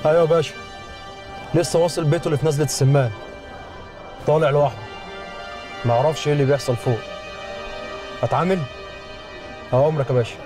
ايوه يا باشا لسه واصل بيته اللي في نزله السمان طالع لوحده ما اعرفش ايه اللي بيحصل فوق اتعامل اوامرك يا باشا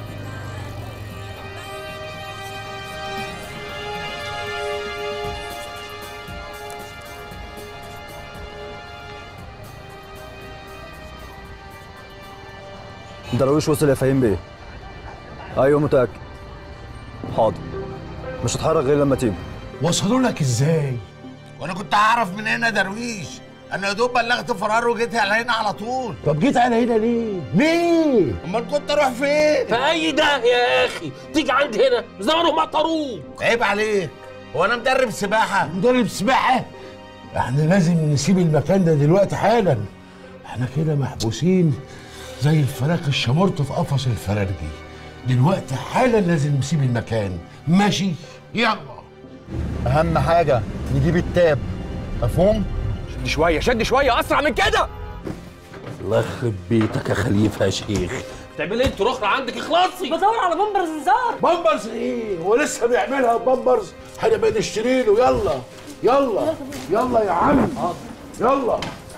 درويش وصل يا فهيم بيه ايوه متاكد حاضر مش هتحرك غير لما تيجي وصلوا لك ازاي؟ وانا كنت هعرف من هنا درويش انا يا دوب بلغت فرار وجيت على هنا على طول طب جيت على هنا ليه؟ ليه؟ امال كنت اروح فين في اي ده يا اخي تيجي عندي هنا زمانهم مطروك عيب عليك هو انا مدرب سباحه مدرب سباحه؟ احنا لازم نسيب المكان ده دلوقتي حالا احنا كده محبوسين زي الفراخ الشمرت في قفص الفرارجي دلوقتي حالا لازم نسيب المكان ماشي يلا اهم حاجه نجيب التاب مفهوم شد شويه شد شويه اسرع من كده الله يخرب بيتك يا خليفه يا شيخ بتعمل ايه انت رخرة عندك اخلصي بدور على بامبرز نزار بامبرز ايه هو لسه بيعملها بامبرز هنبقى نشتري له يلا يلا يلا يا عم يلا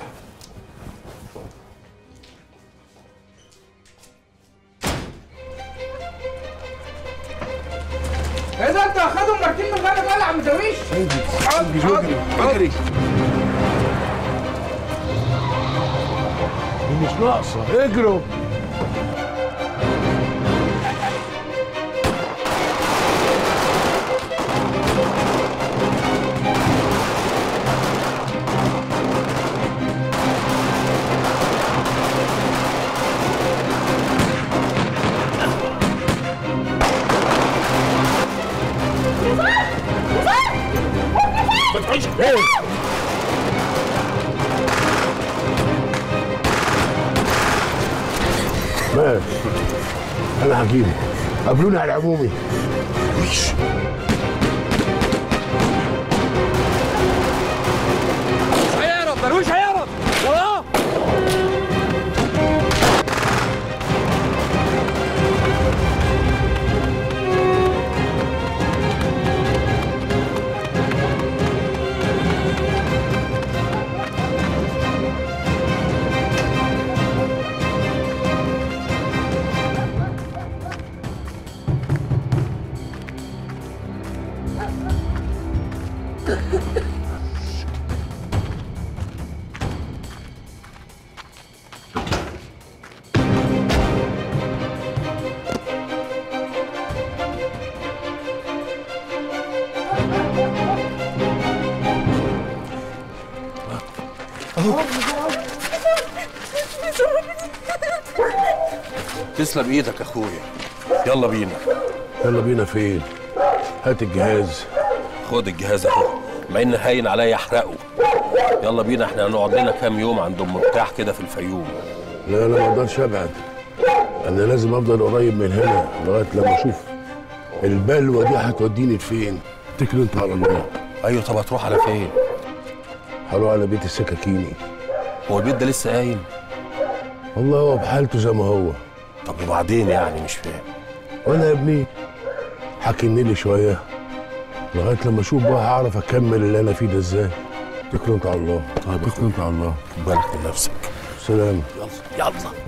ايه ده انت واخدهم راكبين من غير مال يا عم درويش اجري اجري دي مش ناقصه اجروا ما تقولش ماشي انا هجيبه قابلوني على العمومي هيهرب درويش هيهرب خلاص تسلم ايدك يا اخويا يلا بينا يلا بينا فين هات الجهاز خد الجهاز اهو مع ان هاين عليا احرقه يلا بينا احنا هنقعد لنا كام يوم عند ام مرتاح كده في الفيوم لا انا ما اقدرش ابعد انا لازم افضل قريب من هنا لغايه لما اشوف البلوه دي هتوديني لفين اتكل انت على الله ايوه طب هتروح على فين هروح على بيت السكاكيني هو البيت ده لسه قايم والله هو بحالته زي ما هو طب وبعدين يعني مش فاهم وانا يا ابني حكيني لي شويه لغايه لما اشوف بقى هعرف اكمل اللي انا فيه ده ازاي اتكل انت على الله اتكل انت على الله خد بالك من نفسك سلام يلا يلا